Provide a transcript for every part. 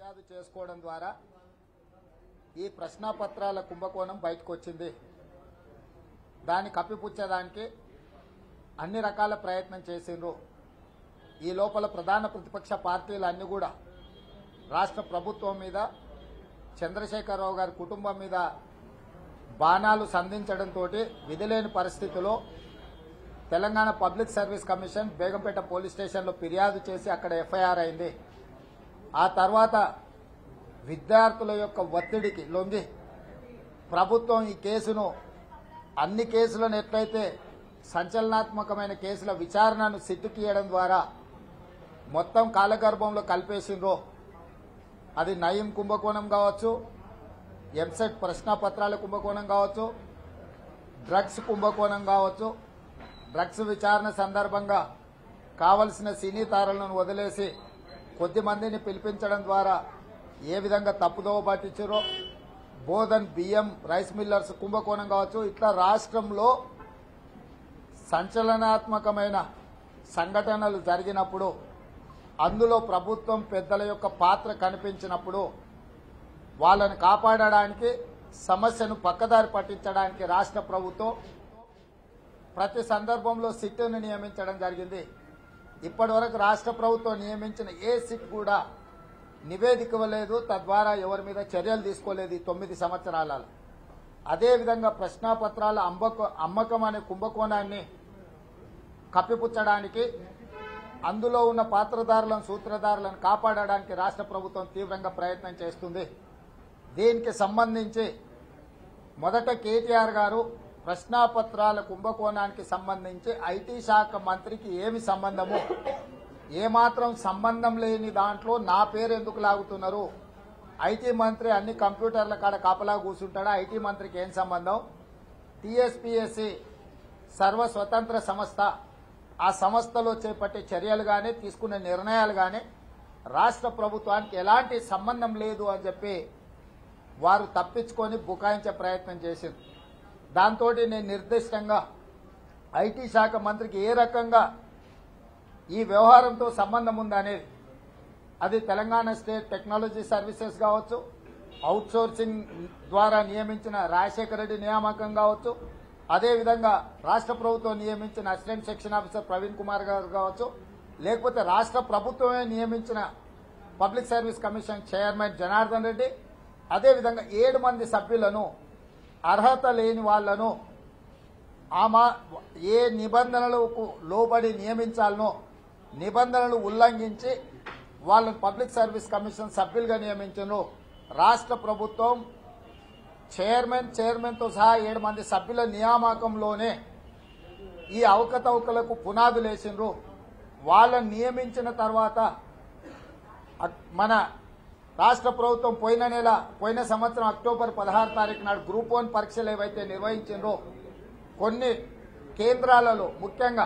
ఫిర్యాదు చేసుకోవడం ద్వారా ఈ ప్రశ్నాపత్రాల కుంభకోణం బయటకు వచ్చింది దాన్ని కప్పిపుచ్చేదానికి అన్ని రకాల ప్రయత్నం చేసిండ్రు ఈ లోపల ప్రధాన ప్రతిపక్ష పార్టీలు అన్ని కూడా రాష్ట్ర ప్రభుత్వం మీద చంద్రశేఖరరావు గారి కుటుంబం మీద బాణాలు సంధించడంతో విధిలేని పరిస్థితిలో Telangana public service commission Begumpet police స్టేషన్లో ఫిర్యాదు చేసి అక్కడ ఎఫ్ఐఆర్ అయింది ఆ తర్వాత విద్యార్థుల యొక్క ఒత్తిడికి లొంగి ప్రభుత్వం ఈ కేసును అన్ని కేసులను ఎట్లయితే సంచలనాత్మకమైన కేసుల విచారణను సిద్ధుకియడం ద్వారా మొత్తం కాలగర్భంలో కలిపేసిండ్రో అది నయం కుంభకోణం కావచ్చు ఎంసెట్ ప్రశ్నాపత్రాల కుంభకోణం కావచ్చు డ్రగ్స్ కుంభకోణం కావచ్చు డ్రగ్స్ విచారణ సందర్భంగా కావలసిన సినీ తారలను వదిలేసి కొద్ది మందిని పిలిపించడం ద్వారా ఏ విధంగా తప్పుదోవ పట్టించారో బోధన్ బియ్యం రైస్ మిల్లర్స్ కుంభకోణం కావచ్చు ఇట్లా రాష్ట్రంలో సంచలనాత్మకమైన సంఘటనలు జరిగినప్పుడు అందులో ప్రభుత్వం పెద్దల యొక్క పాత్ర కనిపించినప్పుడు వాళ్ళని కాపాడడానికి సమస్యను పక్కదారి పట్టించడానికి రాష్ట్ర ప్రభుత్వం ప్రతి సందర్భంలో సిట్ను నియమించడం జరిగింది ఇప్పటి వరకు రాష్ట్ర ప్రభుత్వం నియమించిన ఏ సిట్ కూడా నివేదిక ఇవ్వలేదు తద్వారా ఎవరి మీద చర్యలు తీసుకోలేదు ఈ తొమ్మిది సంవత్సరాలలో అదేవిధంగా ప్రశ్నాపత్రాల అమ్మక అమ్మకం అనే కుంభకోణాన్ని కప్పిపుచ్చడానికి అందులో ఉన్న పాత్రదారులను సూత్రధారులను కాపాడడానికి రాష్ట్ర ప్రభుత్వం తీవ్రంగా ప్రయత్నం చేస్తుంది దీనికి సంబంధించి మొదట కేటీఆర్ గారు ప్రశ్నాపత్రాల కుంభకోణానికి సంబంధించి ఐటీ శాఖ మంత్రికి ఏమి సంబంధము ఏమాత్రం సంబంధం లేని దాంట్లో నా పేరు ఎందుకు లాగుతున్నారు ఐటీ మంత్రి అన్ని కంప్యూటర్ల కాడ కాపలా కూర్చుంటాడా ఐటీ మంత్రికి ఏం సంబంధం టీఎస్పీఎస్సి సర్వ స్వతంత్ర సంస్థ ఆ సంస్థలో చేపట్టే చర్యలు కానీ తీసుకునే నిర్ణయాలు కానీ రాష్ట్ర ప్రభుత్వానికి ఎలాంటి సంబంధం లేదు అని చెప్పి వారు తప్పించుకొని బుకాయించే ప్రయత్నం చేసింది దాంతో నేను నిర్దిష్టంగా ఐటీ శాఖ మంత్రికి ఏ రకంగా ఈ వ్యవహారంతో సంబంధం ఉందనేది అది తెలంగాణ స్టేట్ టెక్నాలజీ సర్వీసెస్ కావచ్చు అవుట్సోర్సింగ్ ద్వారా నియమించిన రాజశేఖర రెడ్డి నియామకం కావచ్చు అదేవిధంగా రాష్ట్ర ప్రభుత్వం నియమించిన assistant section officer Praveen Kumar గారు కావచ్చు లేకపోతే రాష్ట్ర ప్రభుత్వమే నియమించిన public service commission chairman Janardhan Reddy అదేవిధంగా ఏడు మంది సభ్యులను అర్హత లేని వాళ్లను ఆమా ఏ నిబంధనలకు లోబడి నియమించాలనో నిబంధనలు ఉల్లంఘించి వాళ్ళని పబ్లిక్ సర్వీస్ కమిషన్ సభ్యులుగా నియమించను రాష్ట్ర ప్రభుత్వం చైర్మన్ చైర్మన్తో సహా ఏడు మంది సభ్యుల నియామకంలోనే ఈ అవకతవకలకు పునాదులు వేసిండ్రు వాళ్ళని నియమించిన తర్వాత అక్- మన రాష్ట్ర ప్రభుత్వం పోయిన నెల పోయిన సంవత్సరం అక్టోబర్ పదహారు తారీఖు నాడు గ్రూప్ వన్ పరీక్షలు ఏవైతే నిర్వహించిండ్రో కొన్ని కేంద్రాలలో ముఖ్యంగా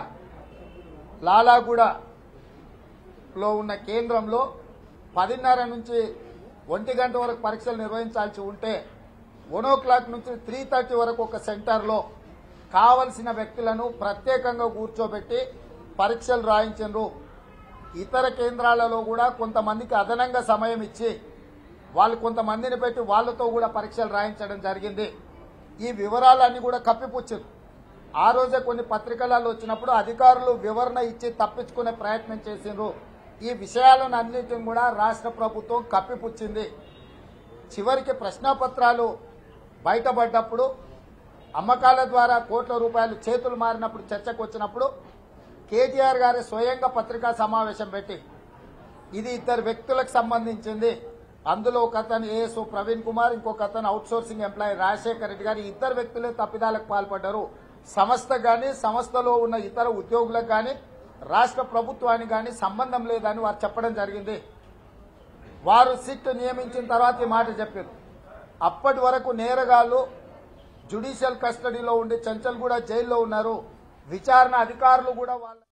లాలాగూడలో ఉన్న కేంద్రంలో పదిన్నర నుంచి ఒంటి గంట వరకు పరీక్షలు నిర్వహించాల్సి ఉంటే వన్ ఓ క్లాక్ నుంచి త్రీ థర్టీ వరకు ఒక సెంటర్లో కావలసిన వ్యక్తులను ప్రత్యేకంగా కూర్చోబెట్టి పరీక్షలు రాయించండ్రు ఇతర కేంద్రాలలో కూడా కొంతమందికి అదనంగా సమయం ఇచ్చి వాళ్ళు కొంతమందిని పెట్టి వాళ్ళతో కూడా పరీక్షలు రాయించడం జరిగింది ఈ వివరాలన్నీ కూడా కప్పిపుచ్చారు ఆ రోజే కొన్ని పత్రికలలో వచ్చినప్పుడు అధికారులు వివరణ ఇచ్చి తప్పించుకునే ప్రయత్నం చేసిండ్రు ఈ విషయాలను అన్నింటిని కూడా రాష్ట్ర ప్రభుత్వం కప్పిపుచ్చింది చివరికి ప్రశ్నాపత్రాలు బయటపడ్డప్పుడు అమ్మకాల ద్వారా కోట్ల రూపాయలు చేతులు మారినప్పుడు చర్చకు వచ్చినప్పుడు కేటీఆర్ గారి స్వయంగా పత్రికా సమావేశం పెట్టి ఇది ఇద్దరు వ్యక్తులకు సంబంధించింది అందులో ఒక అతను ఏఎస్ఓ ప్రవీణ్ కుమార్ ఇంకొక అతను outsourcing employee Rajashekar Reddy గారు ఈ ఇద్దరు వ్యక్తులే తప్పిదాలకు పాల్పడ్డారు సంస్థ గాని సంస్థలో ఉన్న ఇతర ఉద్యోగులకు గాని రాష్ట్ర ప్రభుత్వానికి గాని సంబంధం లేదని వారు చెప్పడం జరిగింది వారు సిట్ నియమించిన తర్వాత ఈ మాట చెప్పారు అప్పటి వరకు నేరగాళ్లు జుడిషియల్ కస్టడీలో ఉండి చంచల్గూడ జైల్లో ఉన్నారు విచారణ అధికారులు కూడా వాళ్ళ